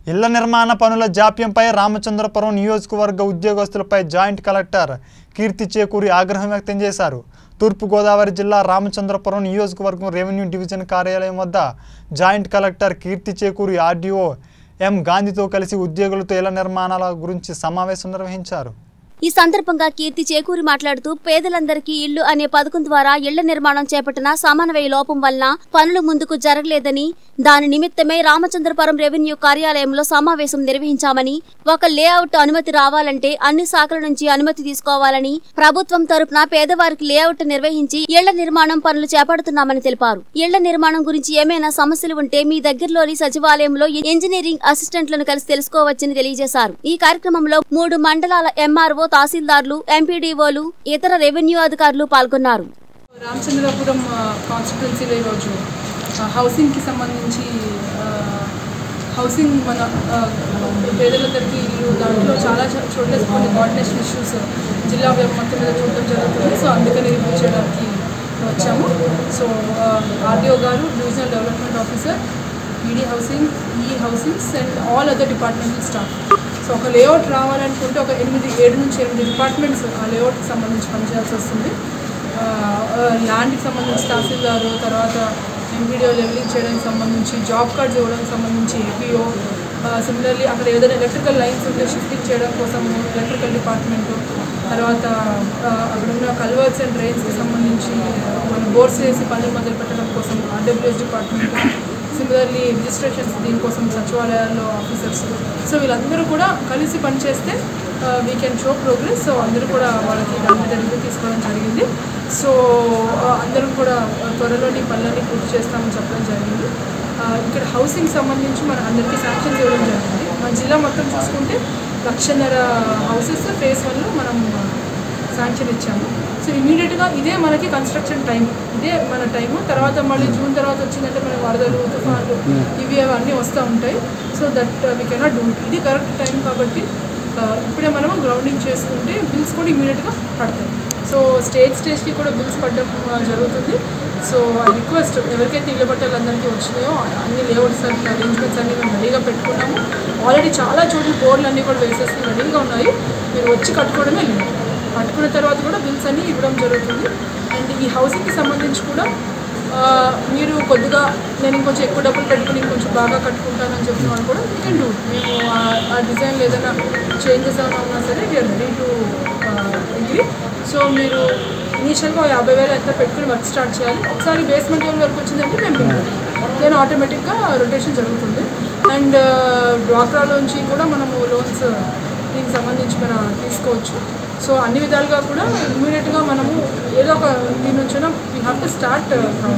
ఇళ్ల నిర్మాణ పనుల జాప్యంపై రామచంద్రపురం నియోజకవర్గ ఉద్యోగస్తులపై జాయింట్ కలెక్టర్ కీర్తి చేకూరి ఆగ్రహం వ్యక్తం చేశారు తూర్పుగోదావరి జిల్లా రామచంద్రపురం నియోజకవర్గం రెవెన్యూ డివిజన్ కార్యాలయం వద్ద joint collector Keerthi Chekuri RDO M గాంధీతో కలిసి ఉద్యోగులతో ఇళ్ల నిర్మాణాల గురించి సమావేశం నిర్వహించారు ఈ సందర్భంగా కీర్తి చేకూరి మాట్లాడుతూ పేదలందరికీ ఇల్లు అనే పథకం ద్వారా ఇళ్ల నిర్మాణం చేపట్టిన సమన్వయ లోపం వలన పనులు ముందుకు జరగలేదని దాని నిమిత్తమే రామచంద్రపురం రెవెన్యూ కార్యాలయంలో సమావేశం నిర్వహించామని ఒక లేఅవుట్ అనుమతి రావాలంటే అన్ని శాఖల నుంచి అనుమతి తీసుకోవాలని ప్రభుత్వం తరపున పేదవారికి లేఅవుట్ నిర్వహించి ఇళ్ల నిర్మాణం పనులు చేపడుతున్నామని తెలిపారు ఇళ్ల నిర్మాణం గురించి ఏమైనా సమస్యలు ఉంటే మీ దగ్గరలోని సచివాలయంలో ఇంజనీరింగ్ అసిస్టెంట్లను కలిసి తెలుసుకోవచ్చని తెలియజేశారు ఈ కార్యక్రమంలో మూడు మండలాల ఎంఆర్ఓ తహసీల్దార్లు ఎంపీడీఓలు ఇతర రెవెన్యూ అధికారులు పాల్గొన్నారు రామచంద్రపురం కాన్స్టిట్యున్సీలో ఈరోజు ఆ, హౌసింగ్కి సంబంధించి ఆ, హౌసింగ్ మన ఆ, పేదలందరికీ ఇల్లు దాంట్లో చాలా చో- చోట్ల కొన్ని కోఆర్డినేషన్ ఇష్యూస్ జిల్లా వ్యాప్ మొత్తం మీద చూడడం జరుగుతుంది సో అందుకని రివ్యూ చేయడానికి వచ్చాము so RDO garu divisional development officer ED housing ఈ housings and all other departmental staff so ఒక లేఅవుట్ రావాలనుకుంటే ఒక ఎనిమిది ఏడు నుంచి ఎనిమిది డిపార్ట్మెంట్స్ ఆ లేఅవుట్కి సంబంధించి పనిచేయాల్సి వస్తుంది ల్యాండ్కి సంబంధించి తహసీల్దారు తర్వాత ఎంపీడీఓ లెవెలింగ్ చేయడానికి సంబంధించి జాబ్ కార్డ్స్ ఇవ్వడానికి సంబంధించి ఏపీఓ సిమిలర్లీ అక్కడ ఏదైనా ఎలక్ట్రికల్ లైన్స్ ఉంటే షిఫ్టింగ్ చేయడం కోసం ఎలక్ట్రికల్ డిపార్ట్మెంట్ తర్వాత ఆ, అక్కడ ఉన్న కల్వర్స్ అండ్ డ్రైన్స్కి సంబంధించి మన బోర్స్ వేసి పనులు మొదలు పెట్టడం కోసం ఆర్డబ్ల్యూఎస్ డిపార్ట్మెంట్ సిమిలర్లీ రిజిస్ట్రేషన్స్ దీనికోసం సచివాలయాల్లో ఆఫీసర్స్ సో వీళ్ళందరూ కూడా కలిసి పనిచేస్తే we can show progress so అందరూ కూడా వాళ్ళకి దాని మీద రివ్యూ తీసుకోవడం జరిగింది సో ఆ, అందరం కూడా త్వరలోని పనులన్నీ పూర్తి చేస్తామని చెప్పడం జరిగింది ఆ, ఇక్కడ హౌసింగ్ సంబంధించి మన అందరికీ శాంక్షన్స్ ఇవ్వడం జరిగింది మన జిల్లా మొత్తం చూసుకుంటే లక్షన్నర హౌసెస్ ఫేస్ వన్లో మనం శాంక్షన్ ఇచ్చాము సో ఇమీడియట్గా ఇదే మనకి కన్స్ట్రక్షన్ టైం ఇదే మన టైము తర్వాత మళ్ళీ జూన్ తర్వాత వచ్చిందంటే మన వరదలు తుఫాన్లు ఇవి అవన్నీ వస్తూ ఉంటాయి so that we cannot do ఇది కరెక్ట్ టైం కాబట్టి ఆ, ఇప్పుడే మనం గ్రౌండింగ్ చేసుకుంటే బిల్స్ కూడా ఇమీడియట్గా పడతాయి సో స్టేట్ స్టేజ్కి కూడా బిల్స్ పడడం ఆ, జరుగుతుంది సో ఆ రిక్వెస్ట్ ఎవరికైతే ఇళ్ళ పట్టాలు అందరికీ వచ్చినాయో అన్ని లేఅవుట్స్ అన్ని అరేంజ్మెంట్స్ అన్ని మేము రెడీగా పెట్టుకున్నాము ఆల్రెడీ చాలా చోట్ల బోర్డులు అన్నీ కూడా వేసేసి రెడీగా ఉన్నాయి మీరు వచ్చి కట్టుకోవడమే లేదు కట్టుకున్న తర్వాత కూడా బిల్స్ అన్నీ ఇవ్వడం జరుగుతుంది అండ్ ఈ హౌసింగ్కి సంబంధించి కూడా ఆ, మీరు కొద్దిగా నేను ఇంకొంచెం ఎక్కువ డబ్బులు పెట్టుకుని ఇంకొంచెం బాగా కట్టుకుంటానని చెప్పిన వాళ్ళు కూడా యూ కెన్ డూ మేము ఆ- ఆ డిజైన్లో ఏదైనా చేంజెస్ ఏమైనా ఉన్నా సరే we are ready to agree so మీరు ఇనీషియల్గా యాభై వేలు ఎంత పెట్టుకుని వర్క్ స్టార్ట్ చేయాలి ఒకసారి బేస్మెంట్ లెవెల్ వరకు వచ్చిందంటే మేము దెన్ ఆటోమేటిక్గా రొటేషన్ జరుగుతుంది అండ్ డ్వాక్రాలోంచి కూడా మనము లోన్స్ దీనికి సంబంధించి మనం తీసుకోవచ్చు సో అన్ని విధాలుగా కూడా ఇమీడియట్గా మనము ఏదో ఒక దీని నుంచి వీ హ్యావ్ టు స్టార్ట్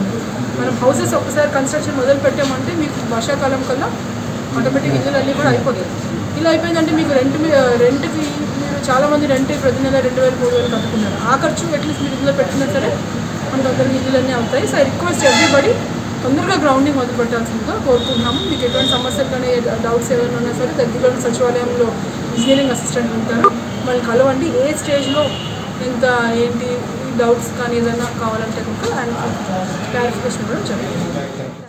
మనం హౌసెస్ ఒకసారి కన్స్ట్రక్షన్ మొదలు పెట్టామంటే మీకు వర్షాకాలం కల్లా ఆటోమేటిక్ ఇల్లులు అన్నీ కూడా అయిపోతాయి ఇలా అయిపోయిందంటే మీకు రెంట్ రెంట్కి మీరు చాలామంది రెంట్ ప్రతి నెల రెండు వేలు మూడు వేలు కట్టుకున్నారు ఆ ఖర్చు అట్లీస్ట్ మీరు ఇందులో పెట్టినా సరే మనకు అందరికి ఇల్లులన్నీ అవుతాయి సో ఐ రిక్వెస్ట్ ఎవ్రీబడి తొందరగా గ్రౌండింగ్ మొదలు పెట్టాల్సిందిగా కోరుకుంటున్నాము మీకు ఎటువంటి సమస్యలు కానీ డౌట్స్ ఏమైనా ఉన్నా సరే దగ్గరలో సచివాలయంలో ఇంజనీరింగ్ అసిస్టెంట్ ఉంటారు వాళ్ళు కలవండి ఏ స్టేజ్లో ఎంత ఏంటి డౌట్స్ కానీ ఏదైనా కావాలంటే కనుక అండ్ క్లారిఫికేషన్ కూడా జరుగుతుంది